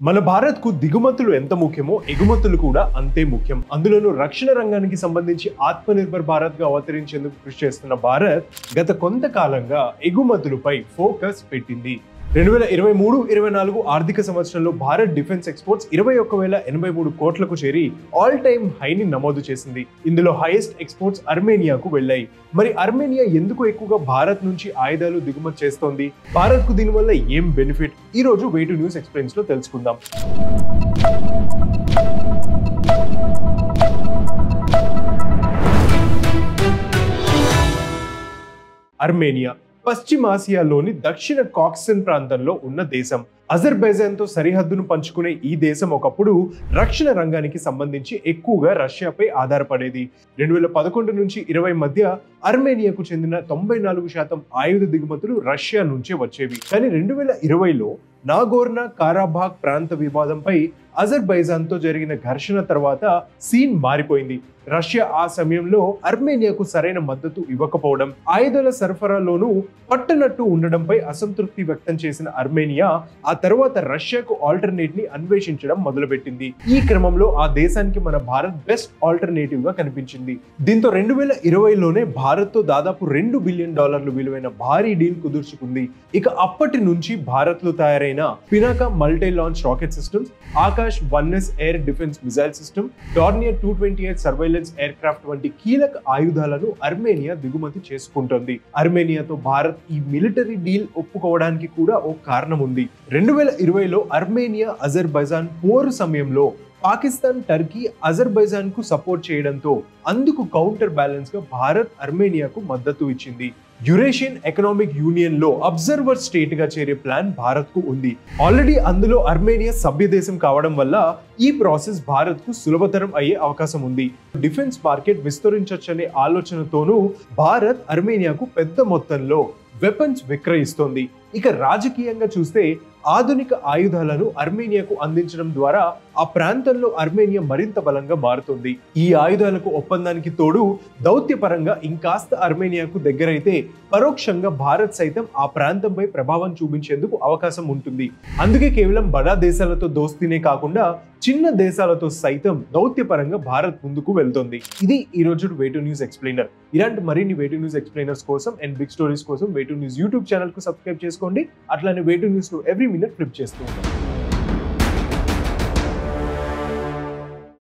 మన భారత్కు దిగుమతులు ఎంత ముఖ్యమో ఎగుమతులు కూడా అంతే ముఖ్యం అందులోనూ రక్షణ రంగానికి సంబంధించి ఆత్మనిర్భర్ భారత్ గా అవతరించేందుకు కృషి చేస్తున్న భారత్ గత కొంతకాలంగా ఎగుమతులపై ఫోకస్ పెట్టింది రెండు వేల ఇరవై మూడు ఇరవై నాలుగు ఆర్థిక సంవత్సరంలో భారత్ డిఫెన్స్ ఎక్స్పోర్ట్స్ ఇరవై ఒక్క వేల ఎనభై మూడు కోట్లకు చేరి ఆల్ టైమ్ హైని నమోదు చేసింది ఇందులో హైయెస్ట్ ఎక్స్పోర్ట్స్ అర్మేనియాకు వెళ్ళాయి మరి అర్మేనియా ఎందుకు ఎక్కువగా భారత్ నుంచి ఆయుధాలు దిగుమతి చేస్తోంది భారత్ కు దీనివల్ల ఏం బెనిఫిట్ ఈ రోజు వేటు న్యూస్ ఎక్స్ప్లెయిన్స్ లో తెలుసుకుందాం అర్మేనియా పశ్చిమాసియాలోని దక్షిణ కాక్సన్ ప్రాంతంలో ఉన్న దేశం అజర్బైజాన్ తో సరిహద్దును పంచుకునే ఈ దేశం ఒకప్పుడు రక్షణ రంగానికి సంబంధించి ఎక్కువగా రష్యాపై ఆధారపడేది రెండు వేల పదకొండు నుంచి ఇరవై మధ్య అర్మేనియాకు చెందిన తొంభై నాలుగు శాతం ఆయుధ దిగుమతులు రష్యా నుంచే వచ్చేవి కానీ రెండు వేల ఇరవైలో నాగోర్నా కారాబాగ్ ప్రాంత వివాదంపై అజర్బైజాన్ తో జరిగిన ఘర్షణ తర్వాత సీన్ మారిపోయింది రష్యా ఆ సమయంలో అర్మేనియాకు సరైన మద్దతు ఇవ్వకపోవడం ఆయుధాల సరఫరాలోనూ పట్టనట్టు ఉండడంపై అసంతృప్తి వ్యక్తం చేసిన అర్మేనియా ఆ తర్వాత రష్యాకు ఆల్టర్నేట్ ని అన్వేషించడం మొదలుపెట్టింది ఈ క్రమంలో ఆ దేశానికి మన భారత్ బెస్ట్ ఆల్టర్నేటివ్ గా కనిపించింది దీంతో రెండు వేల ఇరవైలోనే భారత్ తో దాదాపు రెండు బిలియన్ డాలర్లు విలువైన భారీ డీల్ కుదుర్చుకుంది ఇక అప్పటి నుంచి భారత్ లో తయారైన Pinaka multi launch rocket systems Akash one S air defence missile system Dornier two twenty eight surveillance aircraft వంటి కీలక ఆయుధాలను అర్మేనియా దిగుమతి చేసుకుంటోంది అర్మేనియాతో భారత్ ఈ మిలిటరీ డీల్ ఒప్పుకోవడానికి కూడా ఓ కారణం ఉంది రెండు వేల ఇరవైలో అర్మేనియా అజర్బైజాన్ పోరు సమయంలో పాకిస్తాన్ టర్కీ అజర్బైజాన్ కు సపోర్ట్ చేయడంతో అందుకు కౌంటర్ బ్యాలెన్స్ గా భారత్ అర్మేనియాకు మద్దతు ఇచ్చింది యురేషియన్ ఎకనామిక్ యూనియన్ లో అబ్జర్వర్ స్టేట్ గా చేరే ప్లాన్ భారత్ కు ఉంది ఆల్రెడీ అందులో అర్మేనియా సభ్య దేశం కావడం వల్ల ఈ ప్రాసెస్ భారత్ కు సులభతరం అయ్యే అవకాశం ఉంది డిఫెన్స్ మార్కెట్ విస్తరించొచ్చనే ఆలోచనతోనూ భారత్ అర్మేనియాకు పెద్ద మొత్తంలో వెపన్స్ విక్రయిస్తోంది ఇక రాజకీయంగా చూస్తే ఆధునిక ఆయుధాలను అర్మేనియాకు అందించడం ద్వారా ఆ ప్రాంతంలో అర్మేనియా మరింత బలంగా మారుతుంది ఈ ఆయుధాలకు ఒప్పందానికి తోడు దౌత్యపరంగా ఇంకాస్త అర్మేనియాకు దగ్గరైతే పరోక్షంగా భారత్ సైతం ఆ ప్రాంతంపై ప్రభావం చూపించేందుకు అవకాశం ఉంటుంది అందుకే కేవలం బడా దేశాలతో దోస్తీనే కాకుండా చిన్న దేశాలతో సైతం దౌత్యపరంగా భారత్ ముందుకు వెళ్తోంది ఇది ఈ రోజు వేటు న్యూస్ ఎక్స్ప్లెయినర్ ఇలాంటి మరిన్ని వేటు న్యూస్ ఎక్స్ప్లెయినర్స్ కోసం అండ్ బిగ్ స్టోరీస్ కోసం వేటు న్యూస్ యూట్యూబ్ ఛానల్ కు సబ్స్క్రైబ్ చేసుకోండి అట్లానే వేటు న్యూస్ ను ఎవ్రీ మినిట్ ఫ్లిప్ చేస్తూ ఉంటాం